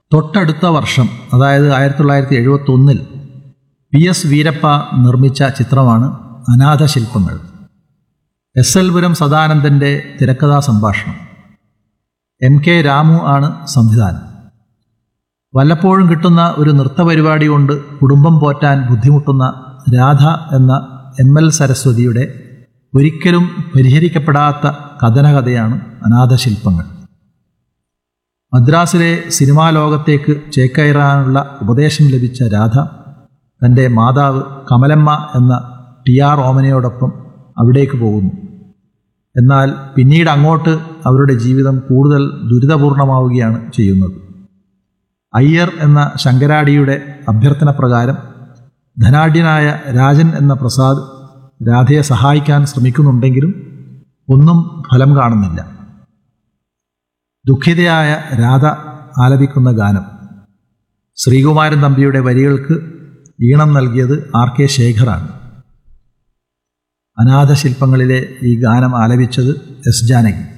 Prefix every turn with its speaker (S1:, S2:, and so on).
S1: തൊട്ടടുത്ത വർഷം അതായത് ആയിരത്തി തൊള്ളായിരത്തി എഴുപത്തി ഒന്നിൽ പി എസ് വീരപ്പ നിർമ്മിച്ച ചിത്രമാണ് അനാഥശില്പങ്ങൾ എസ് എൽ പുരം സദാനന്ദൻ്റെ തിരക്കഥാ സംഭാഷണം എം കെ രാമു ആണ് സംവിധാനം വല്ലപ്പോഴും കിട്ടുന്ന ഒരു നൃത്തപരിപാടി കൊണ്ട് കുടുംബം പോറ്റാൻ ബുദ്ധിമുട്ടുന്ന രാധ എന്ന എം എൽ സരസ്വതിയുടെ ഒരിക്കലും പരിഹരിക്കപ്പെടാത്ത കഥനകഥയാണ് അനാഥശില്പങ്ങൾ മദ്രാസിലെ സിനിമാ ലോകത്തേക്ക് ചേക്കയറാനുള്ള ഉപദേശം ലഭിച്ച രാധ തൻ്റെ മാതാവ് കമലമ്മ എന്ന ടി ആർ ഓമനയോടൊപ്പം അവിടേക്ക് പോകുന്നു എന്നാൽ പിന്നീട് അങ്ങോട്ട് അവരുടെ ജീവിതം കൂടുതൽ ദുരിതപൂർണമാവുകയാണ് ചെയ്യുന്നത് അയ്യർ എന്ന ശങ്കരാടിയുടെ അഭ്യർത്ഥന പ്രകാരം ധനാഢ്യനായ രാജൻ എന്ന പ്രസാദ് രാധയെ സഹായിക്കാൻ ശ്രമിക്കുന്നുണ്ടെങ്കിലും ഒന്നും ഫലം കാണുന്നില്ല ദുഃഖിതയായ രാധ ആലപിക്കുന്ന ഗാനം ശ്രീകുമാരൻ തമ്പിയുടെ വരികൾക്ക് ഈണം നൽകിയത് ആർ കെ ശേഖറാണ് അനാഥശില്പങ്ങളിലെ ഈ ഗാനം ആലപിച്ചത് എസ് ജാനകി